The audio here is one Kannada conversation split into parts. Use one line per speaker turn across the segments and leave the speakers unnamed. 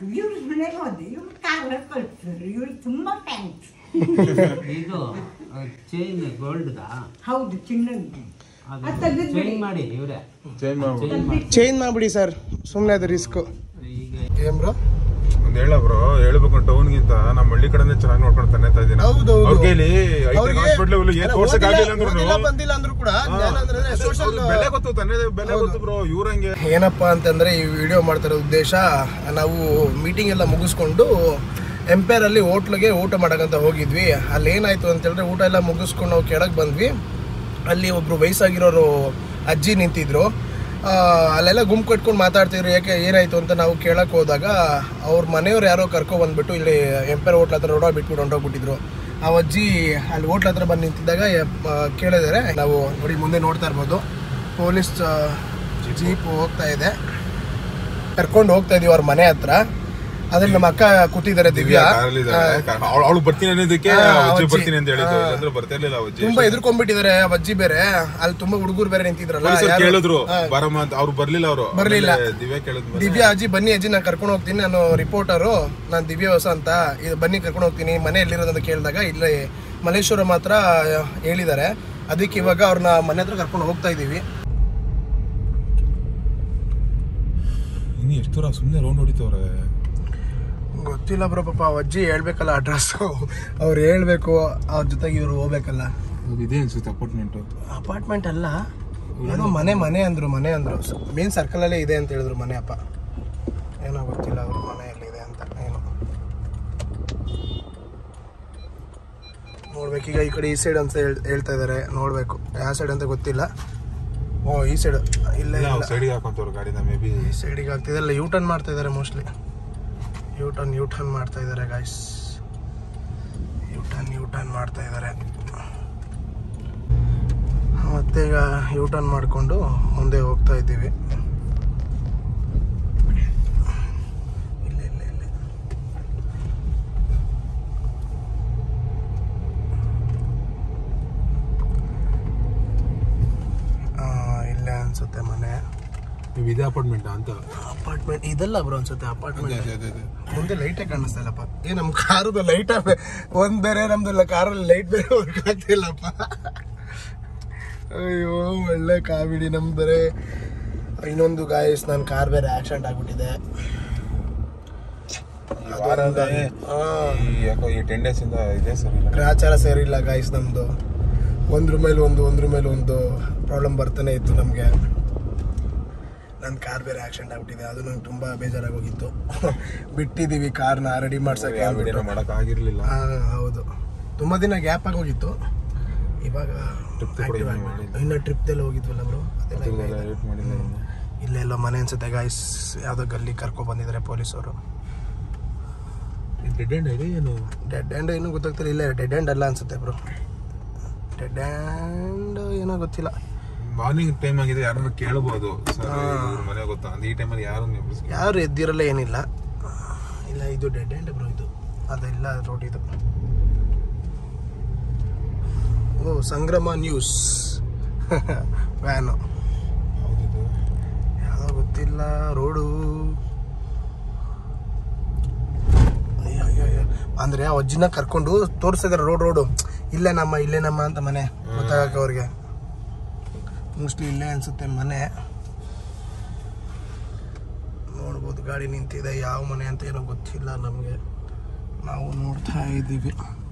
ಇವ್ರ ಮನೆಗೆ ಹೋದೆ ಇವ್ರು ಕಾರ್ ಕಳಿಸಿದ್ರು ಇವ್ರು ತುಂಬ ಥ್ಯಾಂಕ್ಸ್
ಇದು ಚೈನ್ ಗೋಲ್ಡ್ದಾ
ಹೌದು ಚಿನ್ನದ್ದು
ಅದು
ಅದು ತೆಗೆದ್ಬಿಡಿ.
ಚೈನ್ ಮಾಡಿ ಇವರೇ
ಚೇಂಜ್ ಮಾಡ್ಬಿಡು
ಚೈನ್ ಮಾಡಿ
ಚೇಂಜ್ ಮಾಡ್ಬಿಡಿ ಸರ್ ಸುಮ್ಮನೆ ಅದು ರಿಸ್ಕು
ಈಗ
ಏನ್ ಬ್ರೋ
ಒಂದ್ ಹೇಳ ಬ್ರೋ ಹೇಳ್ಬೇಕು ಟೌನ್ಗಿಂತ ನಮ್ಮ ಹಳ್ಳಿ ಕಡೆನೇ ಚೆನ್ನಾಗಿ ನೋಡ್ಕೊಂಡು ತಾನೆ ತಾ ಇದೀನಿ
ಹೌದು, ಹೌದು.
ಅವ್ರ ಕೈಲಿ
ಅವ್ರಿಗೆ
ಹಾಸ್ಪಿಟ್ಲ್ ಏನ್ ತೋರ್ಸಕ್ ಆಗಿಲ್ಲ ಅಂದ್ರು
ಓದಿಲ್ಲ, ಬಂದಿಲ್ಲ ಅಂದ್ರು ಕೂಡ ಏನಂದ್ರೆ social-
ಬೆಲೆ ಗೊತ್ತು ತಾನೇ ಬೆಲೆ ಗೊತ್ತು ಬ್ರೋ ಇವ್ರಂಗೆ
ಏನಪ್ಪಾ ಅಂತಂದ್ರೆ ಈ ವಿಡಿಯೋ ಮಾಡ್ತಿರೋ ಉದ್ದೇಶ ನಾವು ಮೀಟಿಂಗ್ ಎಲ್ಲ ಮುಗಿಸ್ಕೊಂಡು ಎಂಪೈರ್ ಅಲ್ಲಿ ಹೋಟ್ಲಿಗೆ ಊಟ ಮಾಡಕ್ಕಂತ ಹೋಗಿದ್ವಿ ಅಲ್ಲಿ ಏನಾಯ್ತು ಅಂತ ಹೇಳಿದ್ರೆ ಊಟ ಎಲ್ಲ ಮುಗಿಸ್ಕೊಂಡು ನಾವು ಕೆಳಗೆ ಬಂದ್ವಿ ಅಲ್ಲಿ ಒಬ್ರು ವಯಸ್ಸಾಗಿರೋರು ಅಜ್ಜಿ ನಿಂತಿದ್ರು ಆ, ಅಲ್ಲೆಲ್ಲ ಗುಂಪು ಕಟ್ಕೊಂಡು ಮಾತಾಡ್ತಿದ್ರು ಯಾಕೆ ಏನಾಯ್ತು ಅಂತ ನಾವು ಕೇಳಕ್ ಹೋದಾಗ ಅವ್ರ ಮನೆಯವ್ರು ಯಾರೋ ಕರ್ಕೊ ಬಂದ್ಬಿಟ್ಟು ಇಲ್ಲಿ ಎಂಪೈರ್ ಹೋಟ್ಲ್ ಹತ್ರ ರೋಡ ಬಿಟ್ಬಿಟ್ಟು ಹೊಂಟೋಗ್ಬಿಟ್ಟಿದ್ರು ಆ ಅಜ್ಜಿ ಅಲ್ಲಿ ಹೋಟ್ಲ್ ಹತ್ರ ಬಂದು ನಿಂತಿದ್ದಾಗ ಆ, ಕೇಳಿದ್ದಾರೆ ನಾವು ನೋಡಿ ಮುಂದೆ ನೋಡ್ತಾ ಇರ್ಬೋದು ಪೊಲೀಸ್ ಜೀಪ್ ಹೋಗ್ತಾ ಇದೆ ಕರ್ಕೊಂಡು ಹೋಗ್ತಾ ಇದೀವಿ ಅವ್ರ ಮನೆ ಹತ್ರ ಅದ್ರಲ್ಲಿ ನಮ್ಮ ಅಕ್ಕ ಕೂತಿದ್ದಾರೆ ದಿವ್ಯಾ
ಅವಳು ಬರ್ತೀನಿ ಅನ್ನೋದಕ್ಕೆ
ಹಾ,
ಅಜ್ಜಿ
ಅಜ್ಜಿ.
ಬರ್ತೀನಿ ಅಂತ ಹೇಳಿದ್ರು
ಹಾ.
ಇಲ್ಲಾಂದ್ರೆ ಬರ್ತಿರ್ಲಿಲ್ಲ ಅಜ್ಜಿ
ತುಂಬಾ ಎದುರ್ಕೊಂಡ್ಬಿಟ್ಟಿದ್ದಾರೆ ಆ ಅಜ್ಜಿ ಬೇರೆ ಅಲ್ಲಿ ತುಂಬಾ ಹುಡುಗರು ಬೇರೆ ನಿಂತಿದ್ರಲ್ಲ
ಪೊಲೀಸರು
ಯಾರು-
ಕೇಳಿದ್ರು
ಹಾ.
ಬರಮ್ಮ ಅಂತ ಅವ್ರು ಬರ್ಲಿಲ್ಲ ಅವರು
ಬರ್ಲಿಲ್ಲ.
ದಿವ್ಯಾ ಕೇಳಿದ್ಮೇಲೆ
ದಿವ್ಯಾ ಅಜ್ಜಿ ಬನ್ನಿ ಅಜ್ಜಿ ನಾನು ಕರ್ಕೊಂಡು ಹೋಗ್ತೀನಿ ನಾನು ರಿಪೋರ್ಟರು ನಾನು ದಿವ್ಯಾ ಹೊಸ ಅಂತ ಇದು ಬನ್ನಿ ಕರ್ಕೊಂಡು ಹೋಗ್ತೀನಿ ಮನೆ ಎಲ್ಲಿರೋದು ಅಂತ ಕೇಳಿದಾಗ ಇಲ್ಲಿ ಮಲ್ಲೇಶ್ವರ ಮಾತ್ರ ಹೇಳಿದ್ದಾರೆ ಅದಕ್ಕೆ ಇವಾಗ ಅವ್ರನ್ನ ಮನೆ ಹತ್ರ ಕರ್ಕೊಂಡು ಹೋಗ್ತಾ ಇದೀವಿ
ಇನ್ನು ಎಷ್ಟು ದೂರ ಸುಮ್ಮನೆ ರೌಂಡ್ ಹೊಡಿತವ್ರೆ
ಗೊತ್ತಿಲ್ಲ ಬ್ರೋ ಪಾಪ ಆ ಅಜ್ಜಿ ಹೇಳ್ಬೇಕಲ್ಲ ಅಡ್ರೆಸ್ ಅವ್ರು ಹೇಳ್ಬೇಕು ಅವ್ರ ಜೊತೆಗೆ ಇವ್ರು ಹೋಗ್ಬೇಕಲ್ಲ
ಇದೆ ಅನ್ಸುತ್ತೆ ಅಪಾರ್ಟ್ಮೆಂಟ್
ಅಪಾರ್ಟ್ಮೆಂಟ್ ಅಲ್ಲ ಏನೋ ಮನೆ ಮನೆ ಅಂದ್ರು ಮನೆ ಅಂದ್ರು ಮೇನ್ ಸರ್ಕಲ್ ಅಲ್ಲೇ ಇದೆ ಅಂತ ಹೇಳಿದ್ರು ಮನೆ ಅಪ್ಪ ಏನೋ ಗೊತ್ತಿಲ್ಲ ಅವ್ರ ಮನೆಯಲ್ಲಿದೆ ಅಂತ ಏನೋ ನೋಡ್ಬೇಕು ಈಗ ಈ ಕಡೆ ಈ ಸೈಡ್ ಅಂತ ಹೇಳ್- ಹೇಳ್ತಾ ಇದಾರೆ ನೋಡ್ಬೇಕು ಯಾವ ಸೈಡ್ ಅಂತ ಗೊತ್ತಿಲ್ಲ ಓ ಈ ಸೈಡ್ ಇಲ್ಲ ಇಲ್ಲ
ಸೈಡಿಗೆ ಹಾಕೊಂತವ್ರು ಗಾಡಿನ ಮೇ ಬಿ
ಈ ಸೈಡಿಗೆ ಆಗ್ತಿದೆಲ್ಲ ಯೂ ಟರ್ನ್ ಮಾಡ್ತಾ ಇದ್ದಾರೆ mostly U turn U turn ಮಾಡ್ತಾ ಇದ್ದಾರೆ guys U turn U turn ಮಾಡ್ತಾ ಇದ್ದಾರೆ ಮತ್ತೆ ಈಗ ಯೂ ಟರ್ನ್ ಮಾಡಿಕೊಂಡು ಮುಂದೆ ಹೋಗ್ತಾ ಇದ್ದೀವಿ ಇಲ್ಲ ಇಲ್ಲ ಇಲ್ಲ ಆ, ಇಲ್ಲೇ ಅನ್ಸುತ್ತೆ ಮನೆ
ಇದೇ ಅಪಾರ್ಟ್ಮೆಂಟ್ ಅಂತ
ಅಪಾರ್ಟ್ಮೆಂಟ್ ಇದೆಲ್ಲ ಬ್ರೋ ಅನ್ಸುತ್ತೆ ಅಪಾರ್ಟ್ಮೆಂಟ್
ಅದೇ, ಅದೇ, ಅದೇ.
ಮುಂದೆ ಲೈಟೇ ಕಾಣಿಸ್ತಾ ಇಲ್ಲಪ್ಪ ಏ ನಮ್ ಕಾರದು ಲೈಟ್ ಒಂದ್ ಬೇರೆ ನಮ್ದು ಕಾರಲ್ಲಿ ಲೈಟ್ ಬೇರೆ ವರ್ಕ್ ಆಗ್ತಿಲ್ಲಪ್ಪ ಅಯ್ಯೋ ಒಳ್ಳೆ ಕಾಮಿಡಿ ನಮ್ ಬೇರೆ ಇನ್ನೊಂದು ಗಾಯಸ್ ನನ್ನ ಕಾರ್ ಬೇರೆ ಆಕ್ಸಿಡೆಂಟ್ ಆಗ್ಬಿಟ್ಟಿದೆ ಹಾ.
ಈ ಯಾಕೋ ಈ ಟೆನ್ ಡೇಸ್ ಇಂದ ಇದೆ ಸರ್ ಇಲ್ಲ
ಗ್ರಹಚಾರ ಸೇರಿಲ್ಲ ಗಾಯ್ಸ್ ನಮ್ದು ಒಂದ್ರ ಮೇಲೆ ಒಂದು ಒಂದ್ರ ಮೇಲೆ ಒಂದು ಪ್ರಾಬ್ಲಮ್ ಬರ್ತಾನೆ ಇತ್ತು ನಮಗೆ ನನ್ನ ಕಾರ್ ಬೇರೆ ಆಕ್ಸಿಡೆಂಟ್ ಆಗ್ಬಿಟ್ಟಿದೆ ಅದು ನಂಗೆ ತುಂಬಾ ಬೇಜಾರಾಗಿ ಹೋಗಿತ್ತು ಬಿಟ್ಟಿದೀವಿ ಕಾರ್ನ ರೆಡಿ ಮಾಡ್ಸಕ್ಕೆ
ಯಾವ ವಿಡಿಯೋ ಮಾಡಕ್ ಆಗಿರ್ಲಿಲ್ಲ
ಹಾ ಹೌದು ತುಂಬಾ ದಿನ ಗ್ಯಾಪ್ ಆಗಿ ಹೋಗಿತ್ತು ಇವಾಗ
Trip ಕೂಡ
active
ಇನ್ನೂ
ಆಗಿ
ಮಾಡಿಲ್ಲ.
ಇನ್ನು ಟ್ರಿಪ್ದೆಲ್ಲ ಹೋಗಿದ್ವಲ್ಲ ಬ್ರೋ ಅದೆಲ್ಲ ಇಲ್ಲ ಇದೆ.
edit ಮಾಡಿಲ್ಲ ಇನ್ನು.
ಇಲ್ಲೆಲ್ಲೋ ಮನೆ ಅನ್ಸುತ್ತೆ ಗಾಯ್ಸ್ ಯಾವುದೋ ಗಲ್ಲಿ ಕರ್ಕೊ ಬಂದಿದ್ದಾರೆ ಪೊಲೀಸವರು
ಈ ಡೆಡ್ ಎಂಡ್ ಇದೆ ಏನು
ಡೆಡ್ ಎಂಡ್ ಏನೂ ಗೊತ್ತಾಗ್ತಿಲ್ಲ ಇಲ್ಲ ಡೆಡ್ ಎಂಡ್ ಅಲ್ಲ ಅನ್ಸುತ್ತೆ ಬ್ರೋ ಡೆಡ್ ಎಂಡ್ ಏನೋ ಗೊತ್ತಿಲ್ಲ
ಮಾರ್ನಿಂಗ್ ಟೈಮ್ ಆಗಿದೆ ಯಾರನ್ನ ಕೇಳಬಹುದು ಸರ್ ಇವ್ರ ಮನೆ ಗೊತ್ತಾ ಅಂತ ಈ ಟೈಮಲ್ಲಿ ಯಾರು ನೆನಪಿಸ್
ಯಾರು ಎದ್ದಿರಲ್ಲ ಏನಿಲ್ಲ ಇಲ್ಲ ಇದು ಡೆಡ್ ಎಂಡ್ ಬ್ರೋ ಇದು ಅದೆಲ್ಲ ರೋಡ್ ಇದು ಓ ಸಂಗ್ರಮ ನ್ಯೂಸ್ ವ್ಯಾನು ಯಾವುದೋ ಗೊತ್ತಿಲ್ಲ ರೋಡು ಅಯ್ಯೋ ಅಯ್ಯೋ ಅಯ್ಯೋ ಅಂದ್ರೆ ಆ ಅಜ್ಜಿನ ಕರ್ಕೊಂಡು ತೋರಿಸಿದಾರೆ ರೋಡ್ ರೋಡು ಇಲ್ಲೇ ನಮ್ಮ ಇಲ್ಲೇ ನಮ್ಮ ಅಂತ ಮನೆ ಗೊತ್ತಾಗಕ್ಕೆ ಅವ್ರಿಗೆ ಮೋಸ್ಟ್ಲಿ ಇಲ್ಲೇ ಅನ್ಸುತ್ತೆ ಮನೆ ನೋಡ್ಬೋದು ಗಾಡಿ ನಿಂತಿದೆ ಯಾವ ಮನೆ ಅಂತ ಏನೋ ಗೊತ್ತಿಲ್ಲ ನಮಗೆ ನಾವು ನೋಡ್ತಾ ಇದ್ದೀವಿ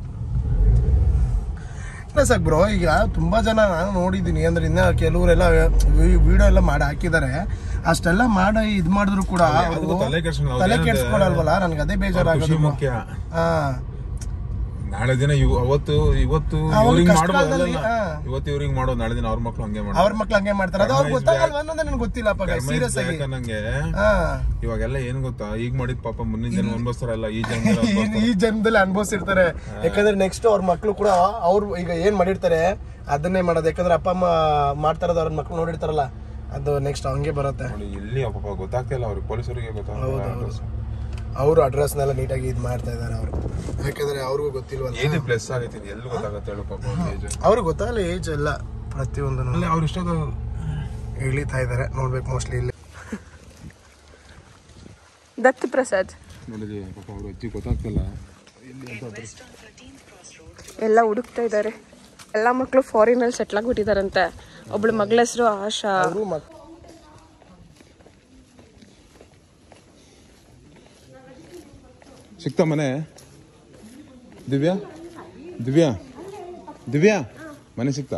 ಇಲ್ಲ ಸಾಕು ಬ್ರೋ ಈಗ ತುಂಬಾ ಜನ ನಾನು ನೋಡಿದ್ದೀನಿ ಅಂದ್ರೆ ಇನ್ನ ಕೆಲವರೆಲ್ಲ ವಿಡಿಯೋ ಎಲ್ಲ ಮಾಡಿ ಹಾಕಿದ್ದಾರೆ ಅಷ್ಟೆಲ್ಲ ಮಾಡಿ ಇದ್ ಮಾಡಿದ್ರು ಕೂಡ
ಯಾವ್ದಕ್ಕೂ
ಅವ್ರು
ತಲೆ ಕೆಡ್ಸ್ಕೊಳಲ್ಲ.
ತಲೆ
ಅದೇನಂದ್ರೆ
ಕೆಡ್ಸ್ಕೊಳಲ್ವಲ್ಲ ನನಗೆ ಅದೇ
ಖುಷಿ
ಬೇಜಾರಾಗೋದು
ಮುಖ್ಯ
ಹಾ
ನಾಳೆ ದಿನ ಇವ್- ಅವತ್ತು ಇವತ್ತು
ಅವಾಗ
ಇವ್ರಿಂಗ್
ಕಷ್ಟ
ಮಾಡ್ಬೋದು
ಕಾಲದಲ್ಲಿ,
ಅಲ್ಲಲ್ಲ?
ಹಾ.
ಇವತ್ತು ಇವ್ರಿಂಗ್ ಮಾಡೋದು ನಾಳೆ ದಿನ ಅವ್ರ ಮಕ್ಳು ಹಂಗೆ
ಅವ್ರ
ಮಾಡೋದು
ಮಕ್ಳು ಹಂಗೆ ಮಾಡ್ತಾರೆ ಅದು ಅವ್ರಿಗೆ ಗೊತ್ತಾಗಲ್ವ ಅನ್ನೋದೇ ನನಗೆ ಗೊತ್ತಿಲ್ಲಪ್ಪ ಸೀರಿಯಸ್ ಆಗಿ
ನಂಗೆ
ಹಾ
ಇವಾಗೆಲ್ಲ ಏನ್ ಗೊತ್ತಾ ಈಗ ಮಾಡಿದ ಪಾಪ ಮುಂದಿನ ಜನ ಅನ್ಭವಿಸ್ತಾರಲ್ಲ ಈ ಜನ
ಈ ಜನ್ಮದಲ್ಲಿ ಅನುಭವಿಸಿರ್ತಾರೆ ಯಾಕಂದ್ರೆ ನೆಕ್ಸ್ಟ್ ಅವ್ರ ಮಕ್ಳು ಕೂಡ ಅವ್ರು ಈಗ ಏನ್ ಮಾಡಿರ್ತಾರೆ ಅದನ್ನೇ ಮಾಡೋದು ಯಾಕಂದ್ರೆ ಅಪ್ಪ ಅಮ್ಮ ಮಾಡ್ತಾ ಇರೋದು ಅವ್ರ ಮಕ್ಳು ನೋಡಿರ್ತಾರಲ್ಲ ಅದು ನೆಕ್ಸ್ಟ್ ಹಂಗೆ ಬರುತ್ತೆ
ನೋಡಿ ಇಲ್ಲಿ ಪಾಪ ಗೊತ್ತಾಗ್ತಿಲ್ಲ ಅವ್ರಿಗೆ ಪೊಲೀಸರಿಗೆ ಗೊತ್ತಾಗ
ಅವರು ಅಡ್ರೆಸ್ನೆಲ್ಲ ನೀಟಾಗಿ ಇದು ಮಾಡ್ತಾ ಇದ್ದಾರೆ ಅವರು ಯಾಕಂದ್ರೆ ಅವ್ರಿಗೂ ಗೊತ್ತಿಲ್ವಲ್ಲ
ಏನೇ ಪ್ಲಸ್ ಆಗೈತಿ ಎಲ್ಲಿ ಗೊತ್ತಾಗತ್ತೆ ಹೇಳು ಪಾಪ ಅವ್ರ ಏಜ್
ಅವ್ರಿಗೆ ಗೊತ್ತಾಗಲ್ಲ ಏಜ್ ಎಲ್ಲ ಪ್ರತಿಯೊಂದು
ಅಲ್ಲಿ ಅವ್ರು ಇಷ್ಟೊಂದು
ಇಳಿತಾ ಇದ್ದಾರೆ ನೋಡ್ಬೇಕು ಮೋಸ್ಟ್ಲಿ ಇಲ್ಲಿ
ದತ್ತು ಪ್ರಸಾದ್
ನೋಡಿದ್ವಿ ಪಾಪ ಅವ್ರು ಅಜ್ಜಿ ಗೊತ್ತಾಗ್ತಿಲ್ಲ
ಎಲ್ಲ ಹುಡುಕ್ತಾ ಇದ್ದಾರೆ ಎಲ್ಲ ಮಕ್ಕಳು ಫಾರಿನಲ್ಲಿ ಸೆಟ್ಲ್ ಆಗ್ಬಿಟ್ಟಿದಾರಂತೆ ಒಬ್ಳು ಮಗಳ ಹೆಸರು ಆಶಾ
ಅವರು ಮಕ್
ಸಿಕ್ತಾ ಮನೆ ದಿವ್ಯಾ ದಿವ್ಯಾ ದಿವ್ಯಾ ಮನೆ ಸಿಕ್ತಾ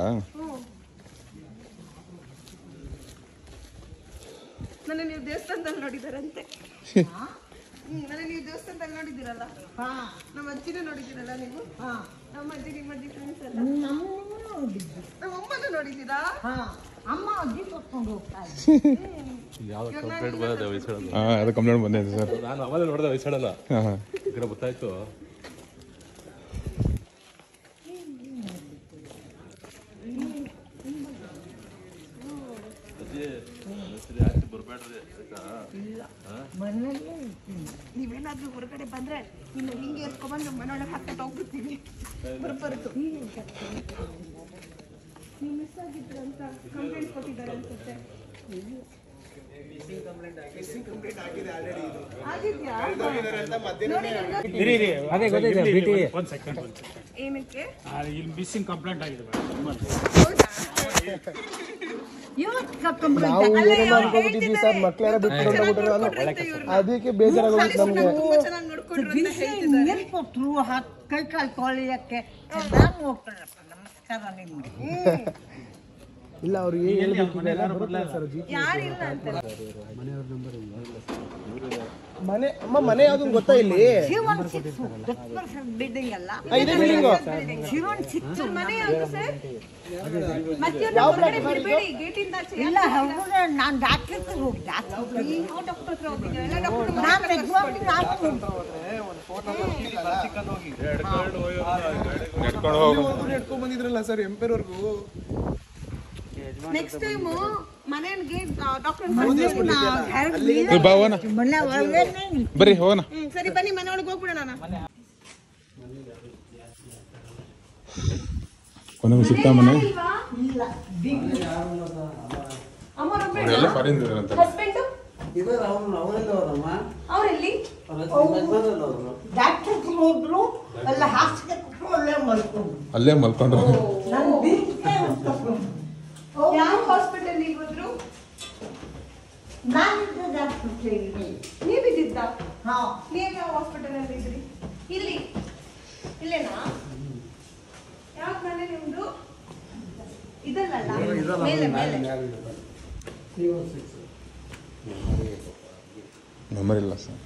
ನನ್ನ ನೀವು ದೇವಸ್ಥಾನದಲ್ಲಿ ನೋಡಿದಾರಂತೆ ನನ್ನ ನೀವು ದೇವಸ್ಥಾನದಲ್ಲಿ ನೋಡಿದ್ದೀರಲ್ಲ ನಮ್ಮ ಅಜ್ಜಿನ ನೋಡಿದ್ದೀರಲ್ಲ ನೀವು ನಮ್ಮ ಅಜ್ಜಿ ನಿಮ್ಮ ಅಜ್ಜಿ ಫ್ರೆಂಡ್ಸ್ ಎಲ್ಲ ನಮ್ಮ ಅಮ್ಮನ ನೋಡಿದ್ದೀರಾ
ಅಮ್ಮ ಅಜ್ಜಿ ಕರ್ಕೊಂಡು ಹೋಗ್ತಾ ಇದ್ರು.
ಹಾಂ ಅದು ಕಂಪ್ಲೇಂಟ್ ಬಂದಿದೆ ಸರ್
ನಾನು ಆಮೇಲೆ ನೋಡಿದೆ ವಯಸ್ಸಾಡಲ್ಲ
ಹಾಂ ಹಾಂ
ಇದನ್ನ ಗೊತ್ತಾಯ್ತು
ಮನೆಯಲ್ಲೇ ಇರ್ತೀನಿ.
ನೀವೇನಾದ್ರೂ ಹೊರಗಡೆ ಬಂದ್ರೆ ಇನ್ನು ಹಿಂಗೆ ಎತ್ಕೊಂಡ್ಬಂದು ನಮ್ಮ ಮನೆಯೊಳಗೆ ಹಾಕ್ಬಿಟ್ಟು ಹೋಗ್ಬಿಡ್ತೀವಿ ಬರ್ಬಾರ್ದು ನೀವು ಮಿಸ್ ಆಗಿದ್ರು ಅಂತ ಕಂಪ್ಲೇಂಟ್ ಕೊಟ್ಟಿದ್ದಾರೆ ಅನ್ಸುತ್ತೆ ಆಗಿದ್ಯಾ
ಅದೇ ಗೊತ್ತಿದೆ ಬಿಟಿ
ಏನಕ್ಕೆ
ಇಲ್ಲಿ ಮಿಸ್ಸಿಂಗ್ ಕಂಪ್ಲೇಂಟ್ ಆಗಿದೆ
ಇವತ್ತು ಕರ್ಕೊಂಡ್ಬಿಡು.
ನಾವು ಏನೋ ಅನ್ಕೊಂಡ್ಬಿಟ್ಟಿದ್ವಿ ಸರ್ ಮಕ್ಳೆಲ್ಲ ಬಿಟ್ಟು ಹೊರಟೋಗ್ಬಿಟ್ರೆ ಅದಕ್ಕೆ ಬೇಜಾರಾಗೋಗಿತ್ತು ನಮ್ಗೆ
ತುಂಬಾ ಚೆನ್ನಾಗಿ ನೋಡ್ಕೊಂಡ್ರು ಅಂತ
ಬಿಸಿ ನೀರು ಕೊಟ್ರು ಹಾಕ್ ಕೈ ಕಾಲು ತೊಳೆಯಕ್ಕೆ ಚೆನ್ನಾಗಿ ನೋಡ್ತಾರಪ್ಪ ನಮಸ್ಕಾರ ನಿಮ್ಗೆ
ಇಲ್ಲ ಅವ್ರಿಗೆ ಸರ್ ಅಜ್ಜಿ
ಯಾರಿಲ್ಲ ಅಂತ
ಮನೆ ಅಮ್ಮ ಮನೆ ಯಾವ್ದು ಗೊತ್ತಾ ಇಲ್ಲಿ
ಶಿವನ್ ಸಿಕ್ಸು ಬಿಲ್ಡಿಂಗ್ ಅಲ್ಲ
ಆ, ಇದೇ ಬಿಲ್ಡಿಂಗು
ಶಿವನ್ ಸಿಕ್ಸು
ಮನೆ ಯಾವ್ದು ಸರ್ ಮಧ್ಯಾಹ್ನ ಹೊರಗಡೆ ಬಿಡ್ಬೇಡಿ ಗೇಟಿಂದ ಆಚೆ
ಇಲ್ಲ ಹುಡುಗ ನಾನು ಡಾಕ್ಟರ್ ಹತ್ರ ಹೋಗಿ ಡಾಕ್ಟರ್
ಯಾವ ಡಾಕ್ಟರ್ ಹತ್ರ ಹೋಗಿದ್ದೀರಾ ಎಲ್ಲ ಡಾಕ್ಟರ್
ನಾನು ಎಕ್ಸಾಮ್ ನಾನು
ನೆಡ್ಕೊಂಡು ಹೋಗು
ನೆಡ್ಕೊಂಡ್ ಬಂದಿದ್ರಲ್ಲ ಸರ್ ಎಂಪೇರ್ವರೆಗೂ
ನೆಕ್ಸ್ಟ್ ಟೈಮ್ ಮನೆಗೆ ಡಾಕ್ಟರ್
ಏ, ಬಾ ಹೋಗೋಣ
ಮನೆ ಒಳಗೇನೆ ಇರ್ತೀನಿ.
ಬರ್ರಿ ಹೋಗೋಣ
ಸರಿ ಬನ್ನಿ ಮನೆ ಒಳಗೆ ಹೋಗ್ಬಿಡೋಣ
ಕೊನೆಗೂ ಸಿಕ್ತಾ ಮನೆ
ಅಮ್ಮರೊಬ್ಬ
ಅವರೆಲ್ಲ ಫಾರಿನ್ ಅಂತ
ಹಸ್ಬೆಂಡ್ ಅವರೆಲ್ಲಿ
ಡಾಕ್ಟರ್ ಹತ್ರ ಹೋದ್ರು ಎಲ್ಲ ಹಾಸಿಗೆ ಕೊಟ್ಟರು ಅಲ್ಲೇ ಮಲ್ಕೊಂಡು
ಅಲ್ಲೇ ಮಲ್ಕೊಂಡ್ರು
ನನ್ನ ಬೀದಿಗೆ ಕರ್ಕೊಂಡು
ಯಾವ ಹಾಸ್ಪಿಟಲ್ ಹೋದ್ರು
ನಾನಿದ್ದ ಡಾಕ್ಟರ್ ಕೇಳಿ
ನೀವಿದ್ದ
ಹಾ
ನೀವ್ ಯಾವ ಹಾಸ್ಪಿಟಲ್ ಅಲ್ಲಿ ಇದ್ರಿ ಇಲ್ಲಿ ಇಲ್ಲೇನಾ ಯಾವ ಮನೆ ನಿಮ್ದು ಇದಲ್ಲಲ್ಲ ಮೇಲೆ ಮೇಲೆ
ಮೆಮರಿ ಇಲ್ಲ ಸರ್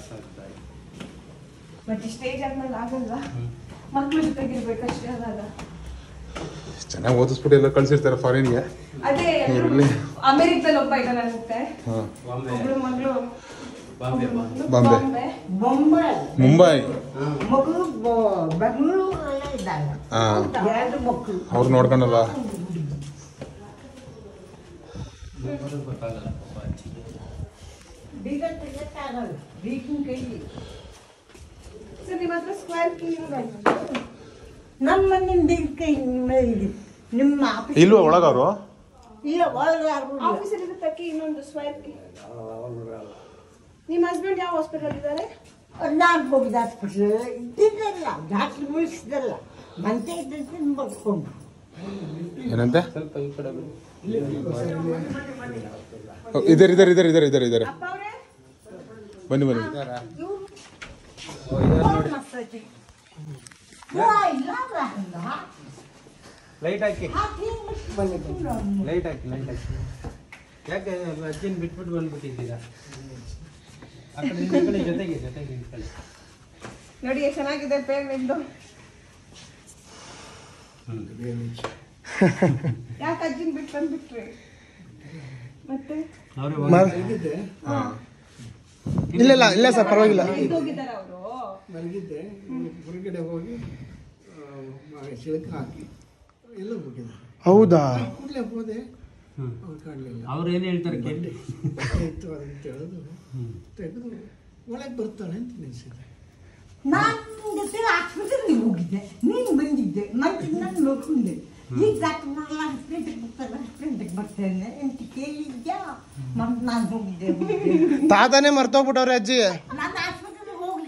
ಮತ್ತೆ ಸ್ಟೇಜ್ ಆದ್ಮೇಲೆ ಆಗಲ್ವಾ ಮಕ್ಳ ಜೊತೆಗಿರ್ಬೇಕಷ್ಟೇ ಅದಾಗ
ಚೆನ್ನಾಗಿ ಓದಿಸ್ಬಿಟ್ಟು ಎಲ್ಲ ಕಳ್ಸಿರ್ತಾರೆ ಫಾರಿನ್ಗೆ
ಅದೇ
ಇವ್ರಿಲ್ಲಿ
ಅಮೆರಿಕದಲ್ಲಿ ಒಬ್ಬ ಇದ್ದಾನೆ ಅನ್ಸುತ್ತೆ
ಹಾಂ
ಒಬ್ಳು ಮಗಳು
ಬಾಂಬೆ
ಬಾಂಬೆ
ಬೊಂಬೈ
ಮುಂಬೈ
ಮಗಳು ಬ- ಬೆಂಗಳೂರಲ್ಲೇ ಇದ್ದಾಳೆ
ಹಾಂ
ಎರಡು ಮಕ್ಕಳು
ಅವ್ರು ನೋಡ್ಕೊಂಡಲ್ಲ
ಬೀಗ ತೆಗಿಯಕ್ಕಾಗಲ್ಲ ಬೀಗಿನ ಕೈಲಿ
ಸರ್ ನಿಮ್ಮ ಹತ್ರ ಸ್ಕ್ವೇರ್ ಕೀ
ನಮ್ಮ ಮನೆ ಬೀಗ ಕೈ ಮೇಲೆ ನಿಮ್ಮ ಆಫೀಸ್
ಇಲ್ವಾ ಒಳಗವರು
ಇಲ್ಲ ಒಳಗೆ ಯಾರು ಇಲ್ಲ.
ಆಫೀಸಲ್ಲಿ ಇರುತ್ತೆ ಕೀ ಇನ್ನೊಂದು ಸ್ಕ್ವೇರ್ ಕೀ ನಿಮ್ಮ ಹಸ್ಬೆಂಡ್ ಯಾವ ಹಾಸ್ಪಿಟಲ್ ಇದ್ದಾರೆ
ನಾನು ಹೋಗಿದ ಆಸ್ಪತ್ರೆ ಇದ್ದಿದ್ದಲ್ಲ ಡಾಕ್ಟ್ರ್ ಉಳಿಸಿದಲ್ಲ ಮಂತೆ ಇದ್ದದ್ದು ಬರ್ಕೊಂಡು
ಏನಂತೆ ಇದರ್ ಇದರ್ ಇದರ್ ಇದರ್ ಇದರ್ ಇದರ್
ಅಪ್ಪ ಅವರೇ
ಬನ್ನಿ ಬನ್ನಿ
ಮಸ್ತಿ ಇಲ್ಲ ಅಲ್ಲ
ಲೈಟ್ ಹಾಕಿ
ಹಾಕಿ
ಲೈಟ್ ಹಾಕಿ ಲೈಟ್ ಹಾಕಿ ಯಾಕೆ ಅಜ್ಜಿನ ಬಿಟ್ಬಿಟ್ಟು ಬಂದ್ಬಿಟ್ಟಿದ್ದೀರಾ ಆ ಕಡೆ ಈ ಕಡೆ ಜೊತೆಗೆ ಜೊತೆಗೆ ನಿಂತ್ಕೊಳ್ಳಿ
ನೋಡಿ ಎಷ್ಟು ಚೆನ್ನಾಗಿದೆ ಪೇರ್ ನಿಮ್ದು ಯಾಕೆ ಅಜ್ಜಿನ ಬಿಟ್ಟು ಬಂದ್ಬಿಟ್ರಿ ಮತ್ತೆ
ಇಲ್ಲ ಇಲ್ಲ ಇಲ್ಲ ಸರ್ ಪರವಾಗಿಲ್ಲ
ಹೋಗಿದ್ದಾರೆ ಅವರು
ಮಲಗಿದ್ದೆ ಹೊರಗಡೆ ಹೋಗಿ ಸಿಳಕ್ಕೆ ಹಾಕಿ ಎಲ್ಲ ಹೋಗಿದ್ದಾರೆ
ಹೌದಾ
ಕೂಡಲೇ ಹೋದೆ ಅವ್ರು ಕಾಣಲಿಲ್ಲ
ಅವ್ರು ಏನು ಹೇಳ್ತಾರೆ ಕೇಳಿ
ಇತ್ತು ಅದಂತ ಹೇಳೋದು ತೆಗೆದು ಒಳಗೆ ಬರ್ತಾಳೆ ಅಂತ ನಿಲ್ಸಿದೆ
ನಾನು ಜೊತೆ ಆಸ್ಪತ್ರೆಗೆ ಹೋಗಿದ್ದೆ ನೀನು ಬಂದಿದ್ದೆ ಮತ್ತೆ ನಾನು ನೋಡ್ಕೊಂಡೆ ಈಗ ಡಾಕ್ಟರ್ ಬರಲ್ಲ ಹತ್ತು ಗಂಟೆಗೆ ಬರ್ತಾರೆ ಹತ್ತು ಗಂಟೆಗೆ ಬರ್ತೇನೆ ಅಂತ ಕೇಳಿದ್ಯಾ ಮತ್ತೆ ನಾನು ಹೋಗಿದ್ದೆ ಹೋಗಿದ್ದೆ.
ತಾತನೇ ಮರ್ತೋಗ್ಬಿಟ್ಟವ್ರೆ ಅಜ್ಜಿ
ನಾನು ಆಸ್ಪತ್ರೆಗೆ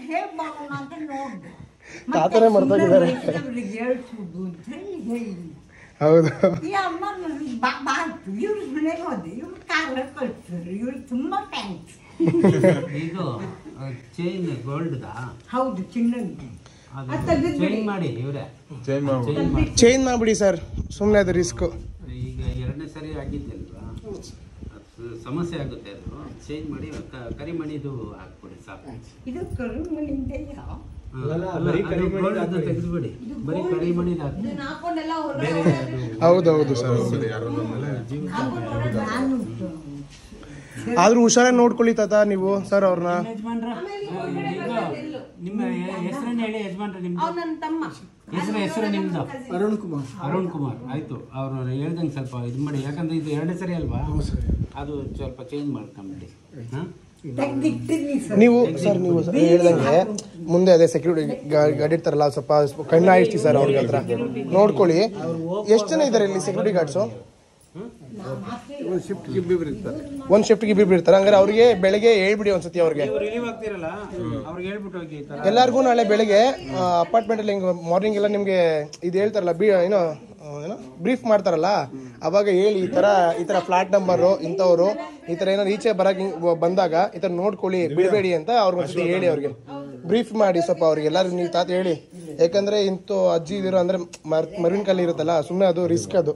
ಹೇಳ್ಬೋಣ ಅಂತ ನೋಡ್ದೆ
ತಾತನೇ ಮರ್ತೋಗಿದ್ದಾರೆ.
ಅವ್ರಿಗೆ ಹೇಳ್ಸುದು ಅಂತ ಹೇಳಿ ಹೇಳಿ
ಹೌದು
ಈ ಅಮ್ಮ ನನಗೆ ಬಾ ಬಾರ್ತು ಇವ್ರ ಮನೆಗೆ ಹೋದೆ ಇವ್ರು ಕಾಲ ಕಳ್ಸಿದ್ರು ಇವ್ರು ತುಂಬಾ ಥ್ಯಾಂಕ್ಸ್
ಇದು ಚೈನ್ ಗೋಲ್ಡ್ದಾ
ಹೌದು ಚಿನ್ನದ್ದು
ಅದು
ಅದು ತೆಗೆದ್ಬಿಡಿ.
ಚೈನ್ ಮಾಡಿ ಇವರೇ
ಚೇಂಜ್ ಮಾಡ್ಬೋದು
ಚೈನ್ ಮಾಡಿ
ಚೇಂಜ್ ಮಾಡ್ಬಿಡಿ ಸರ್ ಸುಮ್ಮನೆ ಅದು ರಿಸ್ಕ್
ಈಗ ಎರಡನೇ ಸರಿ ಆಗಿದ್ದಲ್ವಾ ಅದು ಸಮಸ್ಯೆ ಆಗುತ್ತೆ ಅದು ಚೇಂಜ್ ಮಾಡಿ ಕ- ಕರಿಮಣಿದು ಹಾಕ್ಬಿಡಿ ಸಾಕು
ಇದು ಕರುಮನಿಂದ ಯಾವ
ಹಾ, ಅಲ್ಲ, ಅದು gold ಅದು ತೆಗೆದ್ಬಿಡಿ ಬರೀ ಕರಿಮಣಿದು ಹಾಕಿ
ಇದನ್ನ ಹಾಕೊಂಡೆಲ್ಲ ಹೊರಗಡೆ
ಬೇರೆ ಅದು
ಹೌದೌದು ಸರ್
ಯಾರೋ ಬಂದ್ಮೇಲೆ
ನಾನು
ಆದ್ರೂ ಹುಷಾರಾಗಿ ನೋಡ್ಕೊಳ್ಳಿ ತಾತ ನೀವು ಸರ್ ಅವ್ರನ್ನ
ಯಜಮಾನ್ರ ಈಗ ನಿಮ್ಮ ಹೆಸರನ್ನ ಹೇಳಿ ಯಜಮಾನ್ರ ನಿಮ್ದು
ಅವ್ನು ನನ್ನ ತಮ್ಮ
ಹೆಸರು ಹೆಸರು ನಿಮ್ದು
ಅರುಣ್ ಕುಮಾರ್
ಅರುಣ್ ಕುಮಾರ್ ಆಯ್ತು ಅವ್ರು ಹೇಳ್ದಂಗೆ ಸ್ವಲ್ಪ ಇದು ಮಾಡಿ ಯಾಕಂದ್ರೆ ಇದು ಎರಡನೇ ಸರಿ ಅಲ್ವಾ ಅದು ಸ್ವಲ್ಪ ಚೇಂಜ್ ಮಾಡ್ಕೊಂಬಿಡಿ ಹಾಂ
ತೆಗ್ದಿಟ್ಟಿದ್ದೀನಿ ಸರ್
ನೀವು ಸರ್ ನೀವು ಸರ್ ಹೇಳ್ದಂಗೆ ಮುಂದೆ ಅದೇ ಸೆಕ್ಯೂರಿಟಿ ಗಾರ್ಡ್ ಇರ್ತಾರಲ್ಲ ಸ್ವಲ್ಪ ಕಣ್ಣು ಆಯಿಸ್ತಿ ಸರ್ ಅವ್ರಿಗೆ ಹತ್ರ ನೋಡ್ಕೊಳ್ಳಿ ಎಷ್ಟು ಜನ ಇದ್ದಾರೆ ಇಲ್ಲಿ ಸೆಕ್ಯೂರಿಟಿ ಗಾರ್ಡ್ಸು
ಒಂದು ಶಿಫ್ಟ್ ಇಬ್ಬಿಬ್ರು ಇರ್ತಾರೆ
ಒಂದ್ ಶಿಫ್ಟ್ಗೆ ಇಬ್ಬಿಬ್ರು ಇರ್ತಾರೆ ಹಂಗಾರೆ ಅವ್ರಿಗೆ ಬೆಳಗ್ಗೆ ಹೇಳ್ಬಿಡಿ ಒಂದ್ಸತಿ ಅವ್ರಿಗೆ
ನೀವು ರಿಲೀವ್ ಆಗ್ತಿರಲ್ಲ ಅವ್ರಿಗೆ ಹೇಳ್ಬಿಟ್ಟು ಹೋಗಿ ಈ ಥರ
ಎಲ್ಲರಿಗೂ ನಾಳೆ ಬೆಳಗ್ಗೆ ಅಪಾರ್ಟ್ಮೆಂಟ್ ಅಲ್ಲಿ ಹಿಂಗೆ ಮಾರ್ನಿಂಗ್ ಎಲ್ಲ ನಿಮ್ಗೆ ಇದು ಹೇಳ್ತಾರಲ್ಲ ಬಿ ಏನೋ ಆ, ಏನೋ ಬ್ರೀಫ್ ಮಾಡ್ತಾರಲ್ಲ ಅವಾಗ ಹೇಳಿ ಈ ತರ ಈ ತರ ಫ್ಲಾಟ್ ನಂಬರು ಇಂಥವ್ರು ಈ ತರ ಏನಾದ್ರು ಈಚೆ ಬರಕ್ ಹಿಂಗ್ ಬಂದಾಗ ಈ ತರ ನೋಡ್ಕೊಳ್ಳಿ ಬಿಡಬೇಡಿ ಅಂತ ಅವ್ರಿಗೆ ಒಂದ್ಸತಿ ಹೇಳಿ ಅವ್ರಿಗೆ ಬ್ರೀಫ್ ಮಾಡಿ ಸ್ವಲ್ಪ ಅವ್ರಿಗೆ ಎಲ್ಲರೂ ನೀವು ತಾತ ಹೇಳಿ ಯಾಕಂದ್ರೆ ಇಂಥ ಅಜ್ಜಿ ಇದಿರೋ ಅಂದ್ರೆ ಮರ್- ಮರುವಿನ ಕಾಲ ಇರುತ್ತಲ್ಲ ಸುಮ್ಮನೆ ಅದು ರಿಸ್ಕ್ ಅದು